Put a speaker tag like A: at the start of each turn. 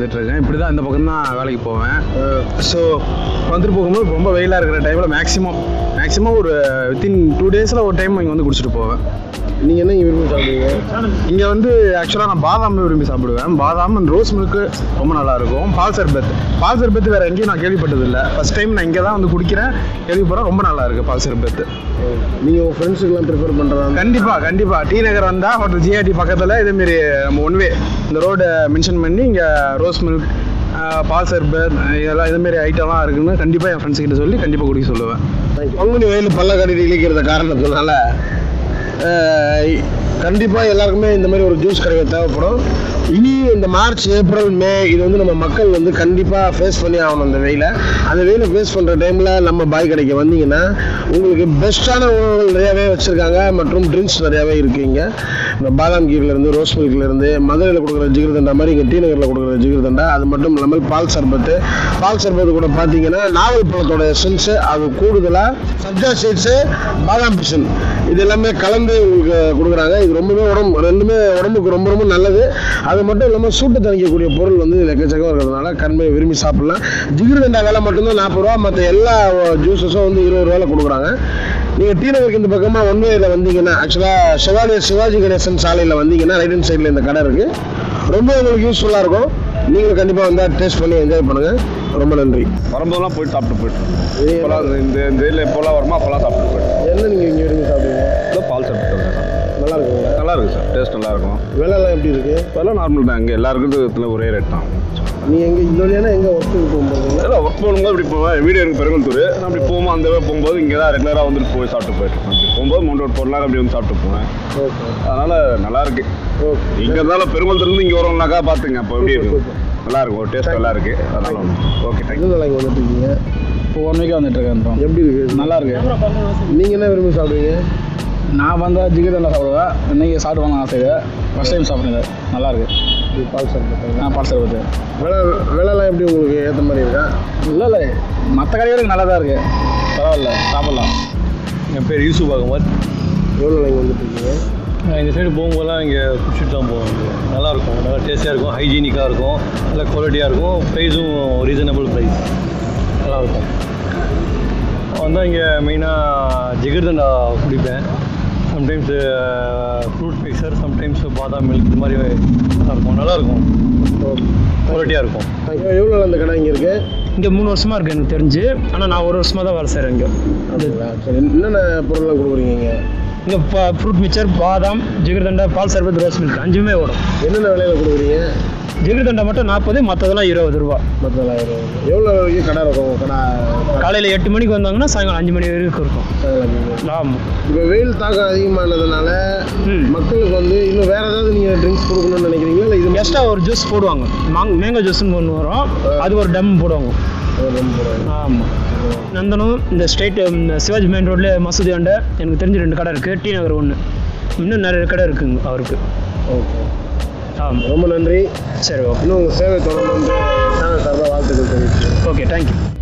A: வந்துட்டுருக்கேன் இப்படி தான் இந்த பக்கம் தான் வேலைக்கு போவேன் ஸோ வந்துட்டு போகும்போது ரொம்ப வெயிலாக இருக்கிற டைமில் மேக்ஸிமம் மேக்ஸிமம் ஒரு வித்தின் டூ டேஸில் ஒரு டைம் இங்கே வந்து குடிச்சிட்டு போவேன்
B: நீங்கள் என்ன இங்கே விரும்பி சாப்பிடுவீங்க
A: இங்கே வந்து ஆக்சுவலாக நான் பாதாம் விரும்பி சாப்பிடுவேன் பாதாம் அண்ட் ரோஸ் மில்க்கு ரொம்ப நல்லா இருக்கும் பால் சர்பத் பால் சர்பத் வேறு எங்கேயும் நான் கேள்விப்பட்டதில்லை ஃபஸ்ட் டைம் நான் இங்கே தான் வந்து குடிக்கிறேன் கேள்விப்படுறேன் ரொம்ப நல்லா இருக்குது பால் சர்பத்
B: நீங்கள் உங்கள் ஃப்ரெண்ட்ஸுக்கெல்லாம் ப்ரிஃபர் பண்ணுறதா
A: கண்டிப்பாக கண்டிப்பாக டி நகர் வந்தால் ஹோட்டல் ஜிஆர்டி பக்கத்தில் இதேமாரி நம்ம ஒன் வே இந்த ரோடை மென்ஷன் பண்ணி இங்கே ரோஸ் மில்க் பால் சர்பத் இதெல்லாம் இதேமாரி ஐட்டம்லாம் இருக்குன்னு கண்டிப்பாக என் ஃப்ரெண்ட்ஸ் கிட்ட சொல்லி கண்டிப்பாக குடிக்க சொல்லுவேன்
B: பங்குனி வெயில் பல்ல கட்டிட்டு இழிக்கிற காரணத்தினால கண்டிப்பாக எல்லாருக்குமே இந்த மாதிரி ஒரு ஜூஸ் கிடைக்க தேவைப்படும் இனி இந்த மார்ச் ஏப்ரல் மே இது வந்து நம்ம மக்கள் வந்து கண்டிப்பாக ஃபேஸ் பண்ணி ஆகணும் இந்த வெயிலை அந்த வெயிலை ஃபேஸ் பண்ணுற டைமில் நம்ம பாய் கடைக்கு வந்தீங்கன்னா உங்களுக்கு பெஸ்ட்டான உணவுகள் நிறையாவே வச்சுருக்காங்க மற்றும் ட்ரிங்க்ஸ் நிறையாவே இருக்குங்க இந்த பாதாம் கீர்லேருந்து ரோஸ் மில்க்லேருந்து மதுரையில் கொடுக்குற ஜிகிர்தண்டா மாதிரி இங்கே டி நகரில் கொடுக்குற ஜிகிர்தண்டா அது மட்டும் இல்லாமல் பால் சர்பத்து பால் சர்பத்து கூட பார்த்தீங்கன்னா நாவல் பழத்தோட எசன்ஸு அது கூடுதலாக சப்ஜா சீட்ஸு பாதாம் பிசன் இது எல்லாமே கலந்து உங்களுக்கு கொடுக்குறாங்க இது ரொம்பவே உடம்பு ரெண்டுமே உடம்புக்கு ரொம்ப ரொம்ப நல்லது அது மட்டும் இல்லாமல் சூட்டை தணிக்கக்கூடிய பொருள் வந்து இதில் எக்கச்சக்கம் இருக்கிறதுனால கண்மையை விரும்பி சாப்பிடலாம் ஜிகிர்தண்டா விலை மட்டும்தான் நாற்பது ரூபா மற்ற எல்லா ஜூஸஸும் வந்து இருபது ரூபாயில் கொடுக்குறாங்க நீங்கள் டி நகருக்கு இந்த பக்கமாக ஒன் வேல வந்தீங்கன்னா ஆக்சுவலாக சிவாலய சிவாஜி கணேசன் சாலையில் வந்தீங்கன்னா ரைட் ஹேண்ட் சைடில் இந்த கடை இருக்குது ரொம்ப உங்களுக்கு யூஸ்ஃபுல்லாக இருக்கும் நீங்களும் கண்டிப்பாக வந்தால் டேஸ்ட் பண்ணி என்ஜாய் பண்ணுங்கள் ரொம்ப நன்றி
C: வரும்போதெல்லாம் போயிட்டு சாப்பிட்டு போயிட்டு இப்போலாம் இந்த இந்த இதில் எப்போல்லாம் வருமோ அப்போல்லாம் சாப்பிட்டு போயிட்டு
B: என்ன நீங்கள் இங்கே விரும்பி சாப்பிடுவீங்க
C: இதோ பால் சாப்பிட்டு
B: நல்லா இருக்குங்களா
C: நல்லா இருக்கு சார் டேஸ்ட் நல்லா இருக்கும்
B: விலைலாம் எப்படி இருக்குது
C: அதெல்லாம் நார்மல் தான் இங்கே எல்லாருக்கும் ஒரே ரேட் தான்
B: நீங்கள் எங்கே இந்த வழியானா எங்கே ஒர்க்கு போகும்போது
C: இல்லை ஒர்க் போகும்போது இப்படி போவேன் வீடு எனக்கு பெருங்கல்தூர் நான் அப்படி போகும்போது அந்த way போகும்போது இங்கே தான் ரெகுலராக வந்துட்டு போய் சாப்பிட்டு போயிட்டு இருப்பேன். அப்படி போகும்போது மூணு ரோட் போடலாம் அப்படி வந்து சாப்பிட்டு போவேன்
B: ஓகே
C: அதனால் நல்லா இருக்கு
B: ஓகே
C: இங்கே இருந்தாலும் பெருங்கல்தூர்லேருந்து இங்கே வரும்னாக்கா பார்த்துங்க அப்போ எப்படி இருக்கும் நல்லா இருக்கும் டேஸ்ட் நல்லா இருக்கு அதனால ஓகே தேங்க்யூ
B: எங்கே இங்கே வந்துட்டு இருக்கீங்க
A: இப்போ ஒன் வீக்காக வந்துட்டு இருக்கேன்
B: எப்படி இருக்குது
A: நல்லா இருக்கு
B: நீங்கள் என்ன விரும்பி சாப்பிடுவீங்க
A: நான் வந்தால் ஜிகிர்தண்டா சாப்பிடுவேன் இன்னைக்கு சாப்பிடுவாங்க ஆசை ஃபஸ்ட் டைம் சாப்பிடுங்க நல்லா இருக்கு
B: இது பால் சாப்பிட்டு
A: நான் பால் சர்பத்து
B: விலை விலைலாம் எப்படி உங்களுக்கு ஏற்ற மாதிரி இருக்கா
A: இல்லை இல்லை மற்ற கடைகளுக்கு நல்லா தான் இருக்கு பரவாயில்ல சாப்பிட்லாம்
D: என் பேர் யூசுப் அகமத்
B: எவ்வளோ இங்கே வந்துட்டு இருக்கீங்க
D: நான் இந்த சைடு போகும்போதெல்லாம் இங்கே குடிச்சிட்டு தான் போவேன் இங்க. நல்லாயிருக்கும் நல்லா டேஸ்டியாக இருக்கும் ஹைஜீனிக்காக இருக்கும் நல்ல குவாலிட்டியாக இருக்கும் ப்ரைஸும் ரீசனபிள் ப்ரைஸ் நல்லாயிருக்கும் வந்தால் இங்கே மெயினாக ஜிகிர்தண்டா குடிப்பேன் சம்டைம்ஸு ஃப்ரூட் மிக்சர் சம்டைம்ஸ் பாதாம் மில்க் இது மாதிரி நல்லாயிருக்கும் நல்லாயிருக்கும் குவாலிட்டியாக இருக்கும்
B: எவ்வளோ அந்த கடை இங்கே இருக்கு
E: இங்கே மூணு வருஷமாக இருக்குது எனக்கு தெரிஞ்சு ஆனால் நான் ஒரு வருஷமாக தான் வேலை செய்கிறேன் இங்கே
B: அப்படிங்களா சரி என்னென்ன பொருள்லாம் கொடுக்குறீங்க இங்கே
E: இங்கே ஃப்ரூட் மிக்சர் பாதாம் ஜிகிர்தண்டா பால் சர்பத் ரோஸ் மில்க் அஞ்சுமே ஓடும்
B: என்னென்ன விலையில கொடுக்குறீங்க
E: ஜிகிர்தண்டா மட்டும் நாற்பது மற்றதெல்லாம் இருபது ரூபா
B: பத்தொள்ளாயிரம் எவ்வளோ வரைக்கும் கடை இருக்கும் உங்க கடை
E: காலையில் எட்டு மணிக்கு வந்தாங்கன்னா சாயங்காலம் அஞ்சு மணி வரைக்கும் இருக்கும் ஆமாம்
B: இப்போ வெயில் தாக்கம் அதிகமானதுனால
E: ம்.
B: மக்களுக்கு வந்து இன்னும் வேற ஏதாவது நீங்கள் ட்ரிங்க்ஸ் கொடுக்கணும்னு நினைக்கிறீங்களா இல்லை இது மட்டும்
E: எக்ஸ்ட்ரா ஒரு ஜூஸ் போடுவாங்க மாங் மேங்கோ ஜூஸ்னு ஒன்று வரும் அது ஒரு டம் போடுவாங்க ஆமாம் நந்தனம் இந்த ஸ்ட்ரெயிட் இந்த சிவாஜி மெயின் ரோட்ல மசூதி ஆண்ட எனக்கு தெரிஞ்ச ரெண்டு கடை இருக்குது டி நகர் ஒன்று இன்னும் நிறைய கடை இருக்குங்க அவருக்கு
B: ஓகே
E: ஆமாம்
B: ரொம்ப நன்றி
E: சரி ஓகே
B: இன்னும் உங்கள் சேவை தொடர்ந்து வந்து சேனல் சார்பாக வாழ்த்துக்கள் தெரிவிச்சு
E: ஓகே தேங்க்யூ